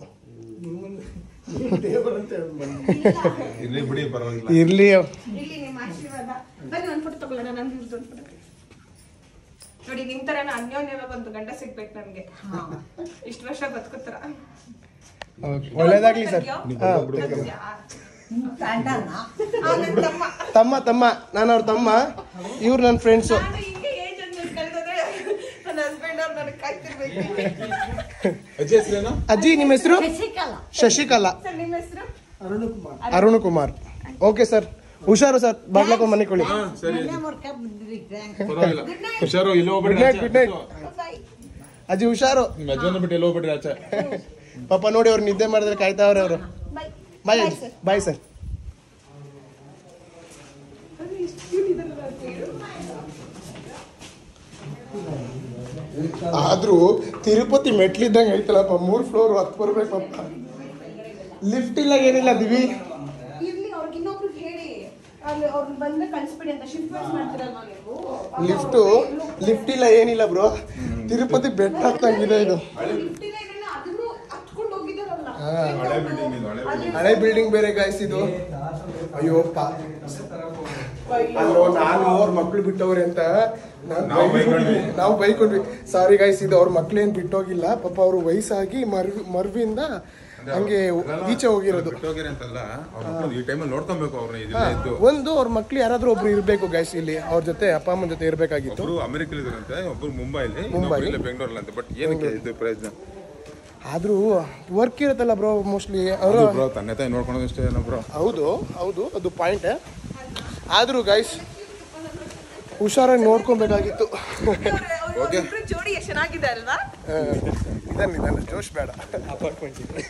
ಇಲ್ಲಿ ಬಿಡಿ ಪರವಾಗಿಲ್ಲ
ಇರ್ಲಿ
ಇಲ್ಲಿ ನಿಮ್ಮ ಆಶೀರ್ವಾದ ಬನ್ನಿ ಒಂದು ಫೋಟೋ ತಗೊಳ್ಳೋಣ ನಂದು ಇವ್ರದ್ದು ಒಂದು ಫೋಟೋ ನೋಡಿ ನಿಮ್ ತರ ಅನ್ಯೋನ್ಯವಾಗಿ ಒಂದು ಗಂಡ ಸಿಗ್ಬೇಕು ನಮ್ಗೆ ಇಷ್ಟು ವರ್ಷ ಬದುಕುತ್ತರ
Okay. ಒಳ್ಳೇದಾಗ್ಲಿ ಸರ್
ತಮ್ಮ
ತಮ್ಮ ತಮ್ಮ ನಾನು ಅವ್ರ ತಮ್ಮ ಇವ್ರು ನನ್ನ ಫ್ರೆಂಡ್ಸು
ನಾನು ಹಿಂಗೆ ಏಜ್ ಅಂತ ಕಳೆದ್ರೆ ನನ್ನ ಹಸ್ಬೆಂಡ್ ಅವ್ರು ನನಗೆ ಕಾಯ್ತಿರ್ಬೇಕು
ಅಜ್ಜಿ ಹೆಸರೇನು
ಅಜ್ಜಿ ನಿಮ್ಮ ಹೆಸರು
ಶಶಿಕಲಾ
ಶಶಿಕಲಾ
ಸರ್ ನಿಮ್ಮ ಹೆಸರು
ಅರುಣ್ ಕುಮಾರ್
ಅರುಣ್ ಕುಮಾರ್ ಓಕೆ ಸರ್ ಹುಷಾರು ಸರ್ ಬಾಗ್ಲಕ್ಕೊಂಡ್ ಮನೆ ಕೊಡಿ
ಹಾ ಸರಿ
ಮನೆ ಮುರ್ಕ ಬಂದ್ರಿ ಥ್ಯಾಂಕ್ಸ್
ಪರವಾಗಿಲ್ಲ ಹುಷಾರು ಇಲ್ಲಿ
ಗುಡ್
ಹೋಗ್ಬಿಡ್ರಿ
ನೈಟ್ ಗುಡ್ ನೈಟ್ ಅಜ್ಜಿ ಹುಷಾರು
ನಿಮ್ಮ ಅಜ್ಜನ ಬಿಟ್ಟು ಇಲ್ಲಿ ಹೋಗ್ಬಿಡ್ರಿ ಆಚೆ
ಪಾಪ ನೋಡಿ ಅವ್ರು ನಿದ್ದೆ ಮಾಡಿದ್ರೆ ಕಾಯ್ತಾವ್ರೆ ಅವರು
ಬಾಯ್
ಬಾಯ್ ಅಜ್ಜಿ ಬಾಯ್ ಸರ್ ಆದ್ರೂ ತಿರುಪತಿ ಮೆಟ್ಲಿದ್ದಂಗೆ ಐತಲ್ಲಪ್ಪ ಮೂರ್ ಫ್ಲೋರ್ ಹತ್ತು ಬರ್ಬೇಕಪ್ಪ ಲಿಫ್ಟ್ ಇಲ್ಲ ಏನಿಲ್ಲ ದಿವಿ
ಇರ್ಲಿ ಅವ್ರಿಗೆ ಇನ್ನೊಬ್ರಿಗೆ ಹೇಳಿ ಅಲ್ಲಿ ಅವ್ರನ್ನ ಬಂದ್ರೆ ಕಳ್ಸ್ಬಿಡಿ ಅಂತ ಶಿಫ್ಟ್ ವೈಸ್ ಮಾಡ್ತಿರಲ್ವಾ ನೀವು
ಲಿಫ್ಟು ಲಿಫ್ಟ್ ಇಲ್ಲ ಏನಿಲ್ಲ ಬ್ರೋ ತಿರುಪತಿ ಬೆಟ್ಟ ಹತ್ತಂಗಿದೆ ಇದು
ಲಿಫ್ಟ್ ಇಲ್ಲ ಏನಿಲ್ಲ ಅದನ್ನು ಹತ್ಕೊಂಡು ಹೋಗಿದಾರಲ್ಲ
ಹಳೆ ಬಿಲ್ಡಿಂಗ್ ಇದು ಹಳೆ building.
ಹಳೆ ಬಿಲ್ಡಿಂಗ್ ಬೇರೆ ಗಾಯ್ಸ್ ಇದು ಅಯ್ಯೋ ಪಾ ಅಲ್ಲೋ ನಾನು ಅವ್ರ ಮಕ್ಳು ಬಿಟ್ಟವ್ರೆ ಅಂತ ನಾನ್
ನಾವು
ಬೈಕೊಂಡ್ವಿ.
ಬೈಕೊಂಡ್ವಿ.
ನಾವು ಬೈಕೊಂಡ್ವಿ ಸಾರಿ ಗಾಯ್ಸ್ ಇದು ಅವ್ರ ಮಕ್ಳೇನ್ ಬಿಟ್ಟೋಗಿಲ್ಲ ಪಾಪ ಅವರು ವಯಸ್ಸಾಗಿ ಮರ್ವಿ ಮರ್ವಿಂದ ಹಂಗೆ ಈಚೆ ಹೋಗಿರೋದು
ಬಿಟ್ಟೋಗಿರಿ ಅಂತಲ್ಲ ಅವ್ರ ಮಕ್ಳು ಈ ಟೈಮಲ್ಲಿ ನೋಡ್ಕೊಬೇಕು ಅವ್ರನ್ನ
ಹಾ,
ಇದೆಲ್ಲ ಇದ್ದು
ಒಂದು ಅವ್ರ ಮಕ್ಳು ಯಾರಾದ್ರೂ ಒಬ್ರು ಇರ್ಬೇಕು ಗಾಯ್ಸ್ ಇಲ್ಲಿ ಅವ್ರ ಜೊತೆ ಅಪ್ಪ ಅಮ್ಮನ ಜೊತೆ ಇರ್ಬೇಕಾಗಿತ್ತು
ಒಬ್ರು ಅಮೆರಿಕಲ್ ಇದಾರಂತೆ ಒಬ್ರು ಮುಂಬೈಲಿ
ಮುಂಬೈ.
ಇನ್ನೊಬ್ರು ಇಲ್ಲೇ ಬೆಂಗಳೂರಲ್ಲಿ ಅಂತ ಬಟ್ ಏನಕ್ಕೆ ಇದು ಪ್ರಯೋಜನ
ಆದ್ರೂ ವರ್ಕ್ ಇರುತ್ತಲ್ಲ ಬ್ರೋ ಮೋಸ್ಟ್ಲಿ ಅವರು
ಅದು ಬ್ರೋ ತಂದೆ ತಾಯಿ ನೋಡ್ಕೊಳೋದಷ್ಟೇ ಏನೋ ಬ್ರೋ
ಹೌದು ಹೌದು ಅದು ಪಾಯಿಂಟ್ ಆದ್ರೂ ಗೈಸ್ ಹುಷಾರಾಗಿ ನೋಡ್ಕೊಬೇಕಾಗಿತ್ತು
ಅವ್ರಿಬ್ರು ಜೋಡಿ ಎಷ್ಟು ಚೆನ್ನಾಗಿದೆ ಅಲ್ವಾ
ನಿಧಾನ ನಿಧಾನ ಜೋಶ್ ಬೇಡ ಅಪಾರ್ಟ್ಮೆಂಟ್ ಇದೆ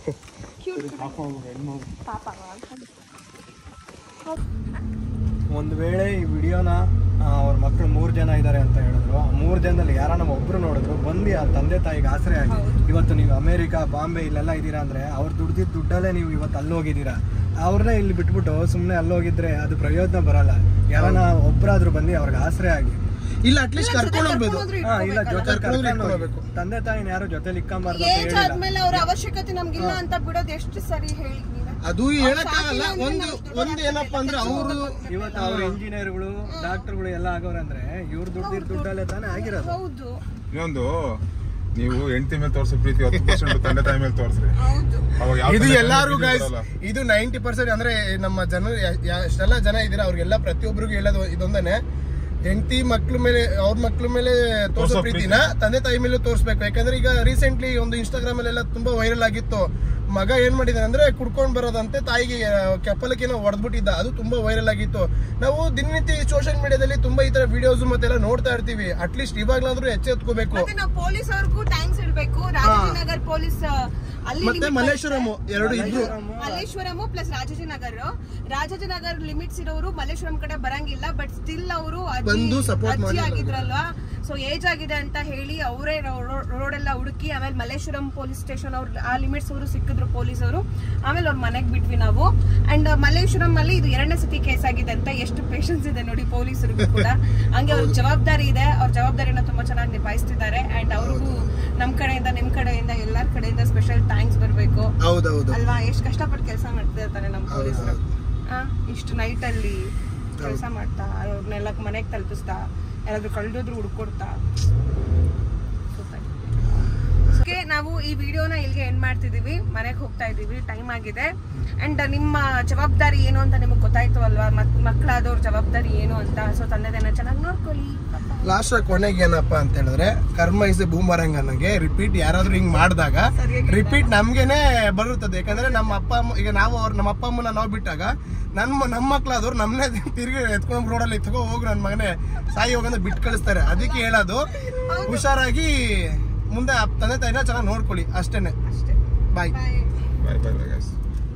ಒಂದು ವೇಳೆ ಈ ವಿಡಿಯೋನ ಅವ್ರ ಮಕ್ಕಳು ಮೂರು ಜನ ಇದ್ದಾರೆ ಅಂತ ಹೇಳಿದ್ರು ಆ ಮೂರು ಜನದಲ್ಲಿ ಯಾರನ್ನ ಒಬ್ರು ನೋಡಿದ್ರು ಬಂದು ಆ ತಂದೆ ತಾಯಿಗೆ ಆಸರೆ ಆಗಿ ಇವತ್ತು ನೀವು ಅಮೇರಿಕಾ ಬಾಂಬೆ ಇಲ್ಲೆಲ್ಲ ಇದ್ದೀರಾ ಅಂದ್ರೆ ಅವ್ರು ದುಡ್ದಿದ್ದ ದುಡ್ಡಲ್ಲೇ ನೀವು ಇವತ್ತು ಅಲ್ಲಿ ಹೋಗಿದ್ದೀರಾ ಅವ್ರನ್ನೇ ಇಲ್ಲಿ ಬಿಟ್ಬಿಟ್ಟು ಸುಮ್ಮನೆ ಅಲ್ಲಿ ಹೋಗಿದ್ರೆ ಅದು ಪ್ರಯೋಜನ ಬರಲ್ಲ ಯಾರನ್ನ ಒಬ್ಬರಾದ್ರೂ ಬಂದು ಅವ್ರಿಗೆ ಆಸರೆ ಆಗಿ
ಇಲ್ಲ ಅಟ್ಲೀಸ್ಟ್ ಕರ್ಕೊಂಡು ಹೋಗ್ಬೋದು
ಹಾ ಇಲ್ಲ ಜೊತೆ
ಕರ್ಕೊಂಡು ಇಟ್ಕೊಳ್ಬೇಕು.
ತಂದೆ ತಾಯಿನ ಯಾರು ಜೊತೆಲಿ ಇಕ್ಕಂಬಾರ್ದು ಅಂತ
ಏಜ್
ಹೇಳಿಲ್ಲ
ಆದ್ಮೇಲೆ ಅವ್ರ ಅವಶ್ಯಕತೆ ನಮ್ಗಿಲ್ಲ ಅಂತ ಬಿಡೋದು ಎಷ್ಟು ಸರಿ ಹೇಳಿ ನೀವೇ
ಅದು ಹೇಳಕ್ಕಾಗಲ್ಲ ಒಂದು ಒಂದು ಏನಪ್ಪಾ ಅಂದ್ರೆ ಅವರು
ಇವತ್ತು ಅವ್ರ ಇಂಜಿನಿಯರ್ಗಳು ಡಾಕ್ಟರ್ಗಳು ಎಲ್ಲ ಆಗೋರು ಅಂದ್ರೆ ಇವ್ರ ದುಡ್ಡಿರ್ ದುಡ್ಡಲ್ಲೇ ತಾನೇ ಆಗಿರೋದು
ಹೌದು
ಇನ್ನೊಂದು ನೀವು ಹೆಂಡತಿ ಮೇಲೆ ತೋರಿಸೋ ಪ್ರೀತಿ ಹತ್ತು ಪರ್ಸೆಂಟ್ ತಂದೆ ತಾಯಿ ಮೇಲೆ ತೋರಿಸ್ರಿ ಅವಾಗ ಯಾವ
ಇದು
ತಂದೆ ತಾಯಿ
ಎಲ್ಲಾರು
ಪ್ರೀತಿ
ಗೈಸ್
ಬರಲ್ಲ.
ಇದು ನೈಂಟಿ ಪರ್ಸೆಂಟ್ ಅಂದ್ರೆ ನಮ್ಮ ಜನ ಯಾ- ಯಾ- ಎಷ್ಟೆಲ್ಲ ಜನ ಇದ್ದೀರಾ ಅವ್ರಿಗೆಲ್ಲ ಪ್ರತಿಯೊಬ್ಬರಿಗೂ ಹೇಳೋದು ಇದೊಂದನೆ ಹೆಂಡತಿ ಮಕ್ಳ ಮೇಲೆ ಅವ್ರ ಮಕ್ಳ ಮೇಲೆ ತೋರಿಸೋ
ತೋರ್ಸೋ
ಪ್ರೀತಿನ ತಂದೆ ತಾಯಿ ಮೇಲೂ ತೋರಿಸ್ಬೇಕು ಯಾಕಂದ್ರೆ ಈಗ ರೀಸೆಂಟ್ಲಿ ಒಂದು ಇನ್ಸ್ಟಾಗ್ರಾಮ್ ಅಲ್ಲೆಲ್ಲ ತುಂಬಾ ವೈರಲ್ ಆಗಿತ್ತು ಮಗ ಏನ್ ಮಾಡಿದಾನೆ ಅಂದ್ರೆ ಕುಡ್ಕೊಂಡ್ ಬರೋದಂತೆ ತಾಯಿಗೆ ಕೆಪ್ಪಲಕ್ಕೇನೋ ಹೊಡೆದ್ಬಿಟ್ಟಿದ್ದ ಅದು ತುಂಬಾ ವೈರಲ್ ಆಗಿತ್ತು ನಾವು ದಿನನಿತ್ಯ ಸೋಷಿಯಲ್ ಮೀಡಿಯಾದಲ್ಲಿ ತುಂಬಾ ಈ ತರ ವಿಡಿಯೋಸ್ ಮತ್ತೆಲ್ಲ ನೋಡ್ತಾ ಇರ್ತೀವಿ ಅಟ್ಲೀಸ್ಟ್ ಇವಾಗ್ಲಾದ್ರೂ ಎಚ್ಚೆತ್ಕೋಬೇಕು
ಮತ್ತೆ ನಾವು ಪೊಲೀಸ್ ಅವ್ರಿಗೂ ಥ್ಯಾಂಕ್ಸ್ ಹೇಳ್ಬೇಕು ರಾಜಾಜಿನಗರ್ ಪೊಲೀಸ್ ಅಲ್ಲಿ
ಮತ್ತೆ
limit
ಮಲ್ಲೇಶ್ವರಂ ಎರಡು ಇದ್ರು
ಮಲ್ಲೇಶ್ವರಂ ಪ್ಲಸ್ ರಾಜಾಜಿನಗರ್ ರಾಜಾಜಿನಗರ್ ಲಿಮಿಟ್ಸ್ ಇರೋರು ಮಲ್ಲೇಶ್ವರಂ ಕಡೆ ಬರಂಗಿಲ್ಲ ಬಟ್ ಸ್ಟಿಲ್ ಅವರು
ಬಂದು support
ಅಜ್ಜಿ
ಮಾಡಿದ್ರು.
ಆಗಿದ್ರಲ್ವಾ ಸೊ ಏಜ್ ಆಗಿದೆ ಅಂತ ಹೇಳಿ ಅವರೇ ರೋಡ್ ಎಲ್ಲ ಹುಡುಕಿ ಆಮೇಲೆ ಮಲ್ಲೇಶ್ವರಂ ಪೊಲೀಸ್ ಸ್ಟೇಷನ್ ಅವ್ರು ಆ ಲಿಮಿಟ್ಸ್ ಅವರು ಸಿಕ್ಕಿದ್ರು ಪೊಲೀಸ್ ಅವರು ಆಮೇಲೆ ಅವ್ರ ಮನೆಗೆ ಬಿಟ್ವಿ ನಾವು ಅಂಡ್ ಮಲ್ಲೇಶ್ವರಂ ಅಲ್ಲಿ ಇದು ಎರಡನೇ ಸತಿ ಕೇಸ್ ಆಗಿದೆ ಅಂತ ಎಷ್ಟು ಪೇಷನ್ಸ್ ಇದೆ ನೋಡಿ ಪೊಲೀಸರಿಗೂ ಕೂಡ ಹಂಗೆ ಅವ್ರ ಜವಾಬ್ದಾರಿ ಇದೆ ಅವ್ರ ಜವಾಬ್ದಾರಿನ ತುಂಬಾ ಚೆನ್ನಾಗಿ ನಿಭಾಯಿಸ್ತಿದ್ದಾರೆ ಅಂಡ್ ಅವ್ರಿಗೂ ನಮ್ ಕಡೆಯಿಂದ ನಿಮ್ ಕಡೆಯಿಂದ ಎಲ್ಲಾರ ಕಡೆಯಿಂದ ಸ್ಪೆಷಲ್ ಥ್ಯಾಂಕ್ಸ್ ಬರ್ಬೇಕು
ಹೌದೌದು
ಅಲ್ವಾ ಎಷ್ಟು ಕಷ್ಟಪಟ್ಟು ಕೆಲಸ ಮಾಡ್ತಿರ್ತಾರೆ ನಮ್ಮ ಪೊಲೀಸರು ಇಷ್ಟು ನೈಟ್ ಅಲ್ಲಿ ಕೆಲಸ ಮಾಡ್ತಾ ಅವ್ರನ್ನೆಲ್ಲ ಮನೆಗೆ ತಲುಪಿಸ್ತಾ ಯಾರಾದ್ರೂ ಕಳ್ದೋದ್ರು ಹುಡ್ಕೊಡ್ತಾ ಓಕೆ ನಾವು ಈ ವಿಡಿಯೋನ ಇಲ್ಲಿಗೆ ಎಂಡ್ ಮಾಡ್ತಿದೀವಿ ಮನೆಗೆ ಹೋಗ್ತಾ ಇದೀವಿ ಟೈಮ್ ಆಗಿದೆ ಅಂಡ್ ನಿಮ್ಮ ಜವಾಬ್ದಾರಿ ಏನು ಅಂತ ನಿಮಗೆ ಗೊತ್ತಾಯ್ತು ಅಲ್ವಾ ಮಕ್ ಮಕ್ಕಳಾದವ್ರ ಜವಾಬ್ದಾರಿ ಏನು ಅಂತ ಸೊ ತಂದೆ ತಾಯಿನ ಚೆನ್ನಾಗಿ ನೋಡ್ಕೊಳ್ಳಿ
ಲಾಸ್ಟ್ ಕೊನೆಗೆ ಏನಪ್ಪಾ ಅಂತ ಹೇಳಿದ್ರೆ ಕರ್ಮ ಇಸ್ ಬೂಮರಂಗ್ ಅನ್ನಂಗೆ ರಿಪೀಟ್ ಯಾರಾದ್ರೂ ಹಿಂಗ್ ಮಾಡಿದಾಗ ರಿಪೀಟ್ ನಮ್ಗೆನೆ ಬರುತ್ತದೆ ಯಾಕಂದ್ರೆ ನಮ್ಮ ಅಪ್ಪ ಅಮ್ಮ ಈಗ ನಾವು ಅವ್ರ ನಮ್ಮ ಅಪ್ಪ ಅಮ್ಮನ ನಾವು ಬಿಟ್ಟಾಗ ನಮ್ಮ ನಮ್ಮ ಮಕ್ಳಾದವ್ರು ನಮ್ಮನ್ನೇ ತಿರುಗಿ ಎತ್ಕೊಂಡ್ ರೋಡಲ್ಲಿ ಎತ್ಕೊ ಹೋಗಿ ನನ್ನ ಮಗನೇ ಸಾಯಿ ಹೋಗಂತ ಬಿಟ್ಟು ಕಳಿಸ್ತಾರೆ ಅದಕ್ಕೆ ಹೇಳೋದು ಹುಷಾರಾಗಿ ಮುಂದೆ ಆ ತಂದೆ ತಾಯಿನ ಚೆನ್ನಾಗಿ ನೋಡ್ಕೊಳ್ಳಿ ಅಷ್ಟೇನೆ ಬಾಯ್
ಬಾಯ್ ಬಾಯ್ ಗೈಸ್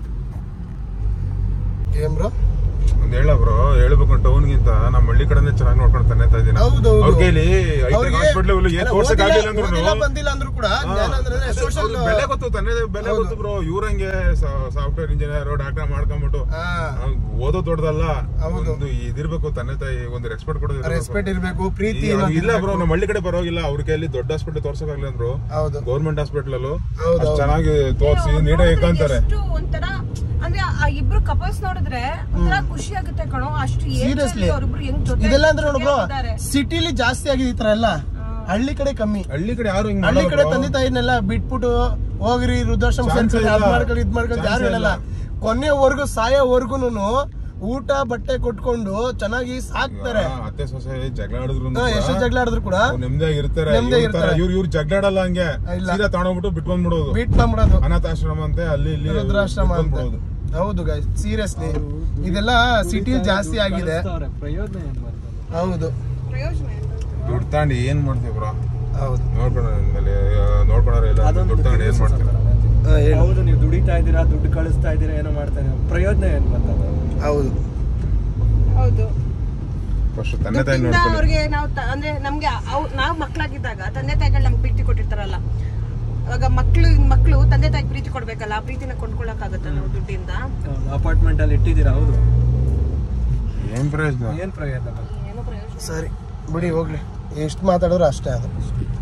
ಏನ್ ಬ್ರೋ
ಒಂದ್ ಹೇಳ ಬ್ರೋ ಹೇಳ್ಬೇಕು ಟೌನ್ಗಿಂತ ನಮ್ಮ ಹಳ್ಳಿ ಕಡೆನೇ ಚೆನ್ನಾಗಿ ನೋಡ್ಕೊಂಡು ತಂದೆ ತಾಯಿದ್ದೀನಿ
ಹೌದು, ಹೌದು.
ಅವ್ರ ಕೈಲಿ
ಅವ್ರಿಗೆ
ಹಾಸ್ಪಿಟ್ಲ್ ಏನ್ ತೋರ್ಸಕ್ ಆಗಿಲ್ಲ ಅಂದ್ರು
ಓದಿಲ್ಲ ಬಂದಿಲ್ಲ ಅಂದ್ರು ಕೂಡ ಜ್ಞಾನ ಅಂದ್ರೆ ಸೋಷಲ್
ಬೆಲೆ ಗೊತ್ತು ತಂದೆ ಬೆಲೆ ಗೊತ್ತು ಬ್ರೋ ಇವ್ರಂಗೆ ಸಾಫ್ಟ್ವೇರ್ ಇಂಜಿನಿಯರ್ ಡಾಕ್ಟರ್ ಮಾಡ್ಕೊಂಡ್ಬಿಟ್ಟು ಅವ್ನ್ ಓದೋದ್ ದೊಡ್ಡದಲ್ಲ ಒಂದು ಇದಿರ್ಬೇಕು ತಂದೆ ತಾಯಿ ಒಂದು ರೆಸ್ಪೆಕ್ಟ್ ಕೊಡೋದು
ರೆಸ್ಪೆಕ್ಟ್ ಇರ್ಬೇಕು ಪ್ರೀತಿ
ಈ-
ಅನ್ನೋದು
ಇಲ್ಲ ಬ್ರೋ ನಮ್ಮ ಹಳ್ಳಿ ಕಡೆ ಪರವಾಗಿಲ್ಲ ಅವ್ರ ಕೈಯಲ್ಲಿ ದೊಡ್ಡ ಹಾಸ್ಪಿಟಲ್ ತೋರ್ಸಕ್ಕಾಗ್ಲಿ ಅಂದ್ರು
ಹೌದು
ಗೌರ್ಮೆಂಟ್ ಹಾಸ್ಪಿಟಲ್ ಅಲ್ಲೂ
ಹೌದು,
ಅಷ್ಟ್
ಹೌದು.
ಚೆನ್ನಾಗಿ ತೋರ್ಸಿ ನೀಟಾಗಿ ಇಕ್ಕಂತಾರೆ
ಎಷ್ಟು ಒಂಥರ ಅಂದ್ರೆ ಆ ಇಬ್ರು ಕಪಲ್ಸ್ ನೋಡಿದ್ರೆ ಒಂಥರ ಖುಷಿ ಆಗುತ್ತೆ ಕಣೋ ಅಷ್ಟು age
ಸೀರಿಯಸ್ಲಿ
ಅಲ್ಲಿ ಅವ್ರಿಬ್ರು ಹೆಂಗ್ ಜೊತೆ
ಇದೆಲ್ಲ ಅಂದ್ರೆ ನೋಡು ಬ್ರೋ
ಇದ್ದಾರೆ.
ಸಿಟಿಲಿ ಜಾಸ್ತಿ ಆಗಿದೆ ಈ ತರ ಎಲ್ಲ ಹಳ್ಳಿ ಕಡೆ ಕಮ್ಮಿ
ಹಳ್ಳಿ ಕಡೆ ಯಾರು ಹಿಂಗ್
ಹಳ್ಳಿ
ಮಾಡಲ್ಲ
ಕಡೆ
bro.
ತಂದೆ ತಾಯಿನೆಲ್ಲ ಬಿಟ್ಬಿಟ್ಟು ಹೋಗ್ರಿ ವೃದ್ಧಾಶ್ರಮ
Chance
ಸೇರ್ಕೊಳ್ಳಿ ಅದ್
ಇಲ್ಲ.
ಮಾಡ್ಕೊಳ್ಳಿ ಇದ್ ಮಾಡ್ಕೊಳ್ಳಿ ಯಾರು
Chance
ಹೇಳಲ್ಲ
ಇಲ್ಲ.
ಕೊನೆವರೆಗೂ ಸಾಯೋವರೆಗೂ ಊಟ ಬಟ್ಟೆ ಕೊಟ್ಕೊಂಡು ಚೆನ್ನಾಗಿ ಸಾಕ್ತಾರೆ
ಆ, ಅತ್ತೆ ಸೊಸೆ ಜಗಳ ಆಡಿದ್ರು
ಹಾ, ಎಷ್ಟು ಜಗಳ ಆಡಿದ್ರು ಕೂಡ
ನೆಮ್ಮದಿಯಾಗಿ ಇರ್ತಾರೆ
ನೆಮ್ಮದಿಯಾಗಿ
ಇವ್ರ ತರ
ಇರ್ತಾರೆ.
ಇವ್ರು ಇವ್ರು ಜಗಳ ಆಡಲ್ಲ ಹಂಗೆ
ಇಲ್ಲ.
ಸೀದಾ ತಗೊಂಡೋಗ್ಬಿಟ್ಟು ಬಿಟ್ಕೊಂಡ್ಬಿಡೋದು
ಬೀಟ್ ಬಂದ್ಬಿಡೋದು
ಅನಾಥಾಶ್ರಮ ಅಂತೆ ಅಲ್ಲಿ ಇಲ್ಲಿ
ರುದ್ರಾಶ್ರಮ ಅಂತ
ಬಿಟ್ಕೊಂಡ್ಬಿಡೋದು.
ಹೌದು ಗೈಸ್ ಸೀರಿಯಸ್ಲಿ ಇದೆಲ್ಲ ಸಿಟಿ ಜಾಸ್ತಿ ಆಗಿದೆ
ಕಳಿಸ್ತವ್ರೆ. ಪ್ರಯೋಜನ ಏನ್ ಬರ್ತದೆ
ಹೌದು
ಪ್ರಯೋಜನ ಏನು?
ದುಡ್ಡು ತಗೊಂಡು ಏನ್ ಮಾಡ್ತೀವಿ ಬ್ರೋ
ಹೌದು
ನೋಡ್ಕೊಳ ಮೇಲೆ ನೋಡ್ಕೊಳೋರು ಇಲ್ಲ
ಅದೊಂದು
ದುಡ್ಡು ತಗೊಂಡು ಏನ್ ಮಾಡ್ತೀವಿ
ಹಾ, ಹೇಳು.
ಹೌದು ನೀವು ದುಡಿತಾ ಇದ್ದೀರಾ ದುಡ್ಡು ಕಳಿಸ್ತಾ ಇದ್ದೀರಾ ಏನೋ ಮಾಡ್ತಾ ಇದ್ದೀರಾ ಪ್ರಯೋಜನ ಏನ್ ಬರ್ತದೆ
ಹೌದು
ಹೌದು
ಫಸ್ಟ್ ತಂದೆ ತಾಯಿ
ದುಡ್ಡಿಂದ
ನೋಡ್ಕೊಳ್ಳಿ
ಅವ್ರಿಗೆ ನಾವು ತ- ಅಂದ್ರೆ ನಮ್ಗೆ ಅವ್ ನಾವ್ ಮಕ್ಳಾಗಿದ್ದಾಗ ತಂದೆ ತಾಯಿಗಳು ನಮ್ಗೆ ಪ್ರೀತಿ ಕೊಟ್ಟಿರ್ತಾರಲ್ಲ ಇವಾಗ ಮಕ್ಳು ಮಕ್ಳು ತಂದೆ ತಾಯಿಗೆ ಪ್ರೀತಿ ಕೊಡ್ಬೇಕಲ್ಲ ಆ ಪ್ರೀತಿನ ಕೊಂಡ್ಕೊಳಕ್ ಆಗುತ್ತ ನಾವು ದುಡ್ಡಿಂದ
ಅಪಾರ್ಟ್ಮೆಂಟ್ ಅಲ್ಲಿ ಇಟ್ಟಿದ್ದೀರಾ ಹೌದು
ಏನ್ ಪ್ರಯೋಜನ
ಏನ್ ಪ್ರಯೋಜನ
ಏನೋ ಪ್ರಯೋಜನ
ಸರಿ ಬಿಡಿ ಹೋಗ್ಲಿ ಎಷ್ಟು ಮಾತಾಡಿದ್ರು ಅಷ್ಟೇ ಅದು